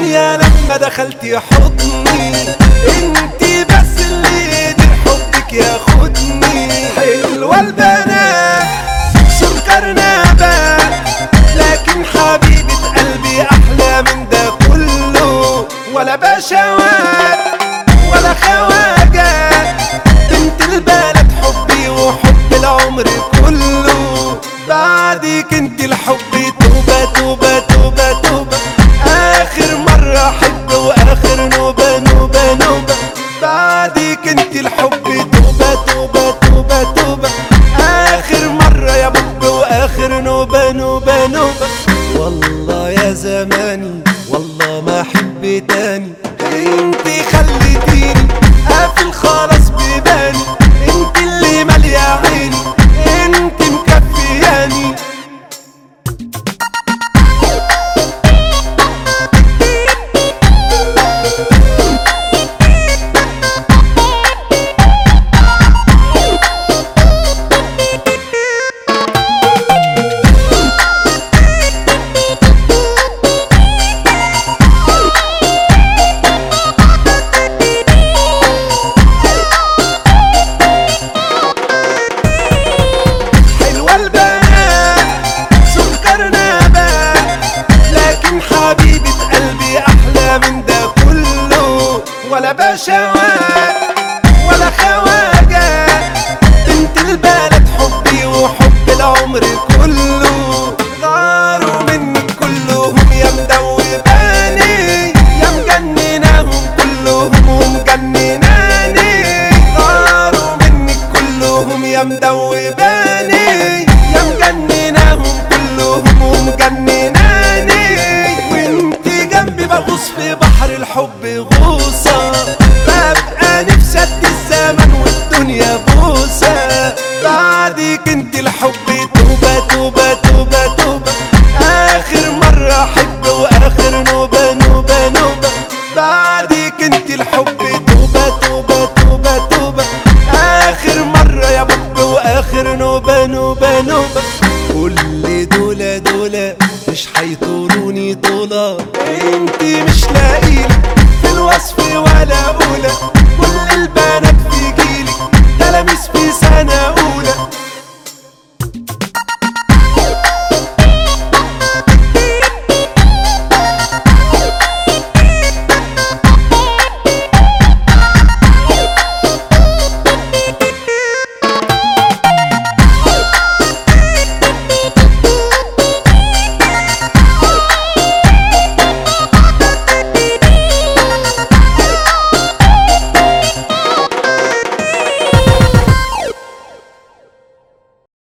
الدنيا لما دخلتي حضني انتي بس اللي قدر حبك ياخدني حلوة البنات سكر نبات لكن حبيبة قلبي احلى من ده كله ولا بشوات ولا خواجات بنت البلد حبي وحب العمر كله بعدك انت الحب توبة توبة توبة توبة اخر مرة احب واخر نوبة نوبة نوبة بعدك انت الحب توبة توبة توبة توبة اخر مرة يا بب واخر نوبة نوبة نوبة والله يا زماني والله ما احب تاني انت خليتيني قافل خلاص بيباني انت اللي مالية عيني انت مكفياني حلوة البنات سكر نبات لكن حبيبة قلبي أحلى من ده كله ولا بشوات ولا خواجات بنت البلد حبي وحب العمر كله غاروا منك كلهم يا مدوباني يا مجنناهم كلهم ومجنناني غاروا منك كلهم يا مدوباني يا مجنناهم كلهم ومجنناني وانت جنبي بغوص في بحر الحب غوصة ببقى نفسي ادي الزمن والدنيا بوسة بعدك انت الحب توبة توبة توبة توبة اخر مرة احب واخر نوبة نوبة نوبة بعدك انت الحب توبة توبة توبة توبة اخر مرة يا بب واخر نوبة نوبة نوبة كل دول دول